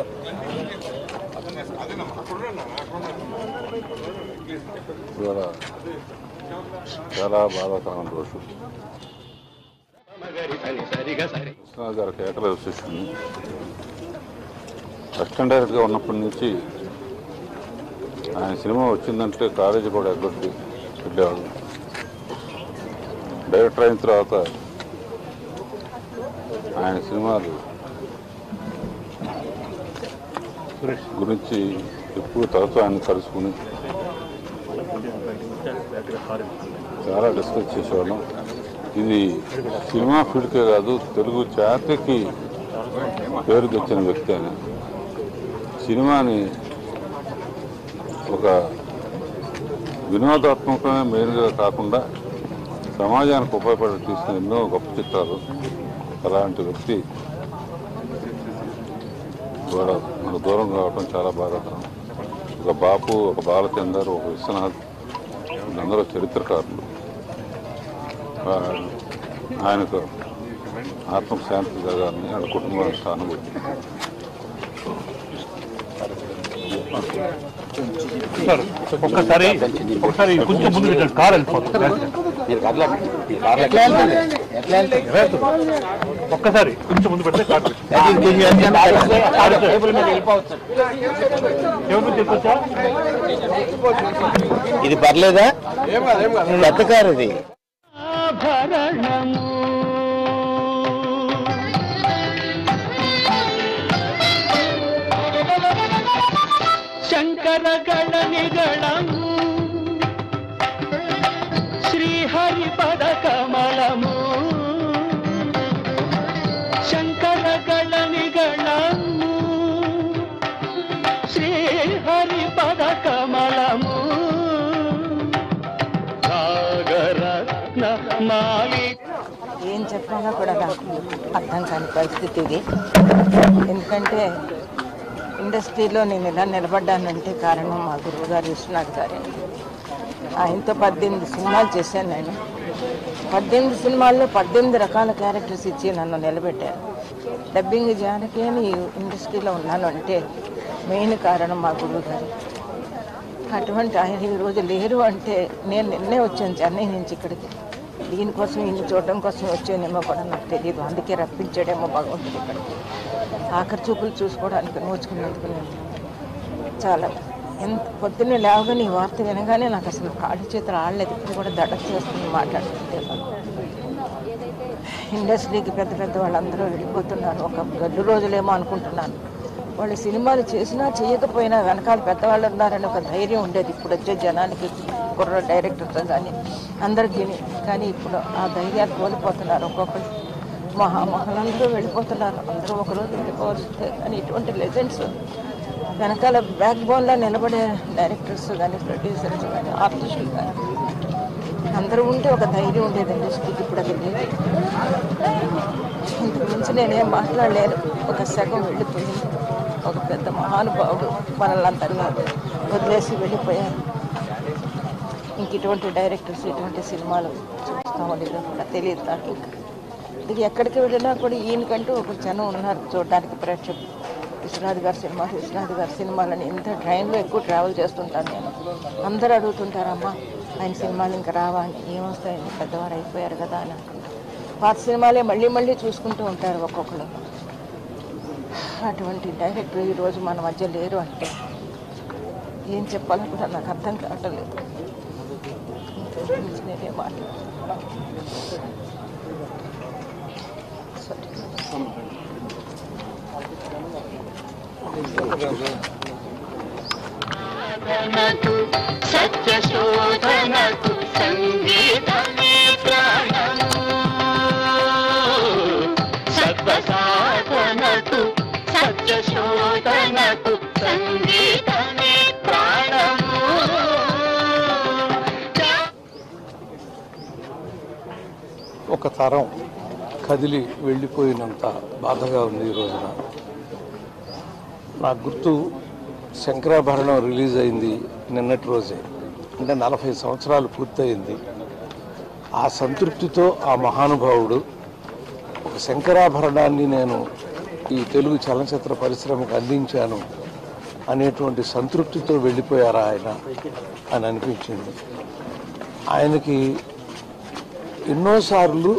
ఇవాళ చాలా బాధాకరమైన రోజు కృష్ణా గారి కేకల విశేషం అసిస్టెంట్ డైరెక్టర్గా ఉన్నప్పటి నుంచి ఆయన సినిమా వచ్చిందంటే కాలేజీ కూడా ఎగ్గొట్టి వెళ్ళేవాళ్ళు డైరెక్టర్ అయిన తర్వాత ఆయన సినిమాలు గురించి ఎప్పుడు తరచూ ఆయన కలుసుకుని చాలా డిస్కస్ చేసేవాళ్ళం ఇది సినిమా ఫీల్డ్కే కాదు తెలుగు జాతికి పేరు తెచ్చిన వ్యక్తి ఆయన సినిమాని ఒక వినోదాత్మకమే మెయిన్గా కాకుండా సమాజానికి ఉపయోగపడే తీసిన ఎన్నో గొప్ప చిత్రాలు అలాంటి వ్యక్తి ఇవాళ మనకు దూరం కావడం చాలా బాధాకరం ఒక బాపు ఒక బాలచందర్ ఒక విశ్వనాథ్ వీళ్ళందరూ చరిత్రకారులు ఆ, ఆయనకు ఆత్మశాంతి జరగాలని ఆయన కుటుంబానికి సానుభూతి సార్ ఒక్కసారి ఒక్కసారి కొంచెం ముందు పెట్టండి కార్ వెళ్ళిపోతుంది లేదు. ఒక్కసారి కొంచెం ముందు పెడితే కార్ ఎవరి నుంచి చెప్పొచ్చా ఇది పర్లేదా పెద్ద కారు ఇది ಶಂಕರಗಳ ನಿಗಳము ಶ್ರೀಹರಿ ಪದ ಕಮಲము ಶಂಕರಗಳ ನಿಗಳము ಶ್ರೀಹರಿ ಪದ ಕಮಲము సాగరత్న మాలి ఏం చెప్పాలో కూడా నాకు అర్థం కాని పరిస్థితి ఇది ఎందుకంటే ఇండస్ట్రీలో నేను ఇలా నిలబడ్డానంటే కారణం మా గురువు గారు విశ్వనాథ్ గారే ఆయనతో పద్దెనిమిది సినిమాలు చేశాను నేను పద్దెనిమిది సినిమాల్లో పద్దెనిమిది రకాల క్యారెక్టర్స్ ఇచ్చి నన్ను నిలబెట్టారు డబ్బింగ్ జానకి అని ఈ ఇండస్ట్రీలో ఉన్నాను అంటే మెయిన్ కారణం మా గురువు గారు అటువంటి ఆయన ఈ రోజు లేరు అంటే నేను నిన్నే వచ్చాను చెన్నై నుంచి ఇక్కడికి దీనికోసం ఇన్ని చూడడం కోసం వచ్చానేమో కూడా నాకు తెలియదు అందుకే రప్పించాడేమో భగవంతుడు ఇక్కడికి ఆఖరి చూపులు చూసుకోవడానికి నోచుకున్నందుకు నేను చాలా ఎంత పొద్దున్నే లేవగానే ఈ వార్త వినగానే నాకు అసలు కాళ్ళు చేతులు ఆడలేదు ఇప్పుడు కూడా దడ చేస్తుంది మాట్లాడుతుంటే ఇండస్ట్రీకి పెద్ద పెద్ద వాళ్ళందరూ వెళ్ళిపోతున్నారు ఒక గడ్డు రోజులేమో అనుకుంటున్నాను వాళ్ళు సినిమాలు చేసినా చేయకపోయినా వెనకాల పెద్దవాళ్ళు ఉన్నారని ఒక ధైర్యం ఉండేది ఇప్పుడు వచ్చే జనానికి కుర్ర డైరెక్టర్తో కానీ అందరికీ కానీ ఇప్పుడు ఆ ధైర్యాలు కోల్పోతున్నారు ఒక్కొక్కరు మహామహలందరూ వెళ్ళిపోతున్నారు అందరూ ఒకరోజు వెళ్ళిపోవలసిందే కానీ ఇటువంటి లెజెండ్స్ వెనకాల బ్యాక్ బోన్లో నిలబడే డైరెక్టర్స్ కానీ ప్రొడ్యూసర్స్ కానీ ఆర్టిస్టులు కానీ అందరూ ఉంటే ఒక ధైర్యం ఉండేది ఇండస్ట్రీకి ఇప్పుడు అది లేదు ఇంతకు మించి నేనేం మాట్లాడలేను ఒక సగం వెళ్ళిపోయింది ఒక పెద్ద మహానుభావుడు మనల్ని అందరినీ వదిలేసి వెళ్ళిపోయారు ఇంక ఇటువంటి డైరెక్టర్స్ ఇటువంటి సినిమాలు చూస్తామో లేదో కూడా తెలియదు నాకు ఇంకా ఇది ఎక్కడికి వెళ్ళినా కూడా ఈయనకంటూ ఒక జనం ఉన్నారు చూడడానికి ప్రేక్షకులు విశ్వనాథ్ గారి సినిమాలు విశ్వనాథ్ గారి సినిమాలని ఎంత ట్రైన్లో ఎక్కువ ట్రావెల్ చేస్తుంటాను నేను అందరూ అడుగుతుంటారమ్మా ఆయన సినిమాలు ఇంకా రావా అని ఏమొస్తాయండి పెద్దవారు అయిపోయారు కదా అని అనుకుంటా పాత సినిమాలే మళ్ళీ మళ్ళీ చూసుకుంటూ ఉంటారు ఒక్కొక్కరు అటువంటి డైరెక్టర్ ఈరోజు మన మధ్య లేరు అంటే ఏం చెప్పాలో కూడా నాకు అర్థం కావటం లేదు ఇంతకు మించి నేనే మాట్లాడుతున్నాను సారీ సాధనకు సత్య శోధనకు సంగీతమే ప్రాణము సత్వ సాధనకు సత్య శోధనకు సంగీతమే ప్రాణము ఒక తరం కదిలి వెళ్ళిపోయినంత బాధగా ఉంది ఈ రోజున నాకు గుర్తు శంకరాభరణం రిలీజ్ అయింది నిన్నటి రోజే అంటే నలభై సంవత్సరాలు పూర్తయింది ఆ సంతృప్తితో ఆ మహానుభావుడు ఒక శంకరాభరణాన్ని నేను ఈ తెలుగు చలనచిత్ర పరిశ్రమకు అందించాను అనేటువంటి సంతృప్తితో వెళ్ళిపోయారా ఆయన అని అనిపించింది ఆయనకి ఎన్నోసార్లు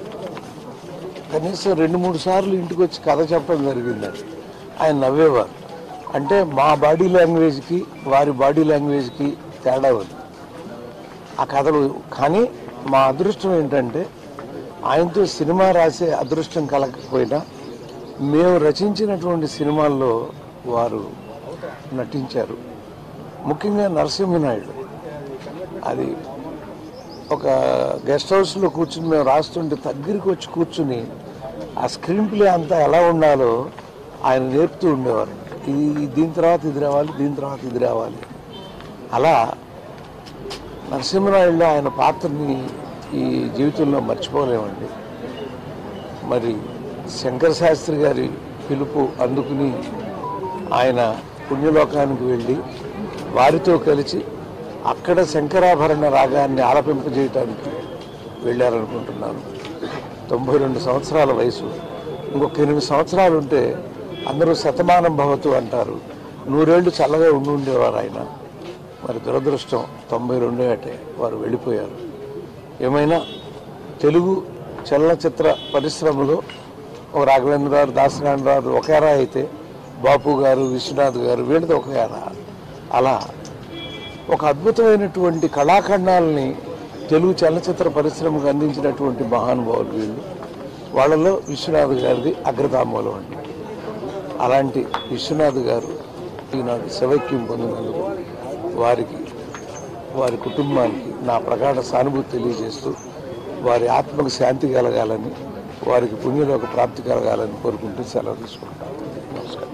కనీసం రెండు మూడు సార్లు ఇంటికి వచ్చి కథ చెప్పడం జరిగిందండి ఆయన నవ్వేవారు అంటే మా బాడీ లాంగ్వేజ్కి వారి బాడీ లాంగ్వేజ్కి తేడా ఉంది ఆ కథలు కానీ మా అదృష్టం ఏంటంటే ఆయనతో సినిమా రాసే అదృష్టం కలగకపోయినా మేము రచించినటువంటి సినిమాల్లో వారు నటించారు ముఖ్యంగా నరసింహనాయుడు అది ఒక గెస్ట్ హౌస్లో కూర్చుని మేము రాస్తుంటే దగ్గరికి వచ్చి కూర్చుని ఆ స్క్రీన్ ప్లే అంతా ఎలా ఉండాలో ఆయన నేర్పుతూ ఉండేవారు ఇది దీని తర్వాత ఇది రావాలి దీని తర్వాత ఇది రావాలి అలా నరసింహనాయుడులో ఆయన పాత్రని ఈ జీవితంలో మర్చిపోలేమండి మరి శంకర శాస్త్రి గారి పిలుపు అందుకుని ఆయన పుణ్యలోకానికి వెళ్ళి వారితో కలిసి అక్కడ శంకరాభరణ రాగాన్ని ఆలపింపజేయటానికి వెళ్ళారనుకుంటున్నాను తొంభై రెండు సంవత్సరాల వయసు ఇంకొక ఎనిమిది సంవత్సరాలు ఉంటే అందరూ శతమానం భవతు అంటారు నూరేళ్లు చల్లగా ఉండి ఉండేవారు ఆయన మరి దురదృష్టం తొంభై రెండో ఏటే వారు వెళ్ళిపోయారు ఏమైనా తెలుగు చలనచిత్ర పరిశ్రమలో ఒక రాఘవేంద్ర గారు దాసనారాయణ గారు ఒక ఎరా అయితే బాపు గారు విశ్వనాథ్ గారు వీళ్ళది ఒక ఎరా అలా ఒక అద్భుతమైనటువంటి కళాఖండాలని తెలుగు చలనచిత్ర పరిశ్రమకు అందించినటువంటి మహానుభావులు వీళ్ళు వాళ్ళలో విశ్వనాథ్ గారిది అగ్రతాంబూలం అండి అలాంటి విశ్వనాథ్ గారు ఈనాడు శివైక్యం పొందినందుకు వారికి వారి కుటుంబానికి నా ప్రగాఢ సానుభూతి తెలియజేస్తూ వారి ఆత్మకు శాంతి కలగాలని వారికి పుణ్యలోక ప్రాప్తి కలగాలని కోరుకుంటూ సెలవు తీసుకుంటాను నమస్కారం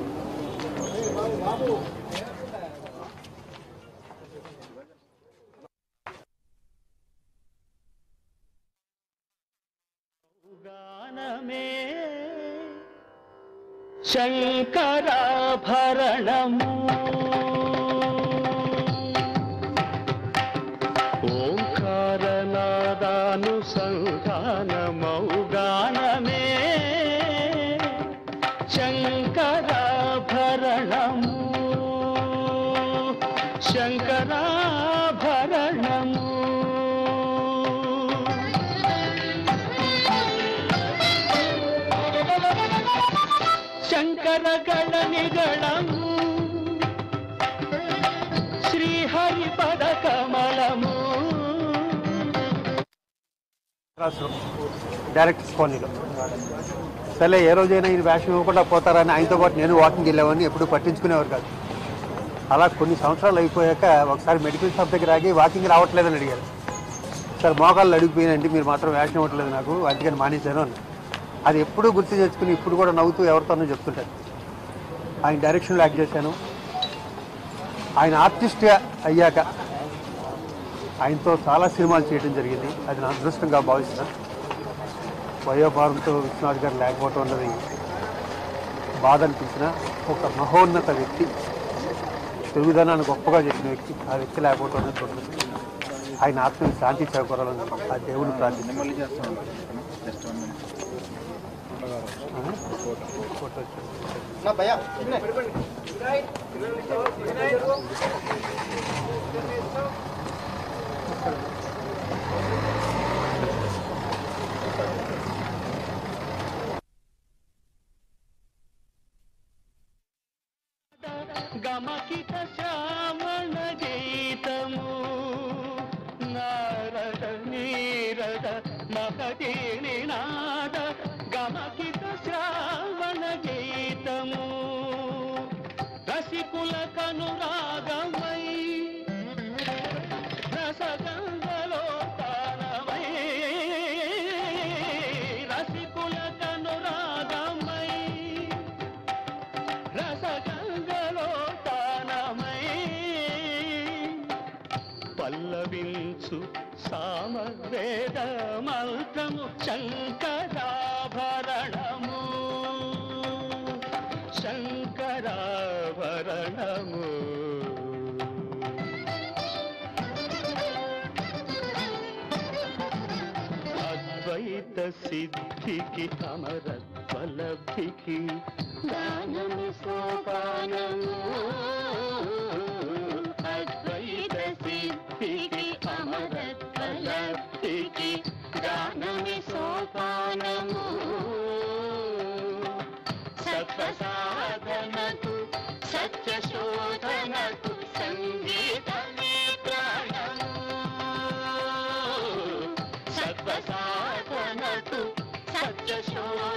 గానమే శంకరాభరణము ఓంకారనాదానుసంధానమౌ గానమే శంకరాభరణము శంకరాభరణము శంకరగణ నిగళము శ్రీహరి పద కమలము డైరెక్ట్ కాలనీలో సరే ఏ రోజైనా ఈయన వేషం ఇవ్వకుండా పోతారని ఆయనతో పాటు నేను వాకింగ్ వెళ్ళామని ఎప్పుడు పట్టించుకునేవారు కాదు అలా కొన్ని సంవత్సరాలు అయిపోయాక ఒకసారి మెడికల్ షాప్ దగ్గర ఆగి వాకింగ్ రావట్లేదని అడిగారు సార్ మోకాళ్ళు అడిగిపోయినండి మీరు మాత్రం వేషం ఇవ్వట్లేదు నాకు అందుకని మానేశాను అని అది ఎప్పుడూ గుర్తు తెచ్చుకుని ఇప్పుడు కూడా నవ్వుతూ ఎవరితోనో చెప్తుంటారు ఆయన డైరెక్షన్లో యాక్ట్ చేశాను ఆయన ఆర్టిస్ట్గా అయ్యాక ఆయనతో చాలా సినిమాలు చేయడం జరిగింది అది నా అదృష్టంగా భావిస్తున్నాను వయోభారంతో విశ్వనాథ్ గారు లేకపోవటం అన్నది బాధ అనిపించిన ఒక మహోన్నత వ్యక్తి తెలుగుదనాన్ని గొప్పగా చేసిన వ్యక్తి ఆ వ్యక్తి లేకపోవటం అనేది దురదృష్టం. ఆయన ఆత్మకి శాంతి చేకూరాలని ఆ దేవుని ప్రార్థిస్తున్నాను ఫోటో వచ్చింది. గమకిత శ్రావణ గీతము నారద నీరద మహదీని నాద గమకిత శ్రావణ గీతము రసికుల కనురాగమై రసగంగలో తానమై రసికుల కనురాగమై రసగంగలో తానమై పల్లవించు సామవేద మంత్రము శంకరాభరణము శంకరాభరణము అద్వైత సిద్ధికి అమరత్వలబ్ధికి జ్ఞానము సోపానము అద్వైత సిద్ధికి అమరత్వ లబ్ధికి జ్ఞానమి సోపానము సత్వ సాధనకు సత్య శోధనకు సంగీతమే ప్రాణము సత్వ సాధనకు సత్య శోధనకు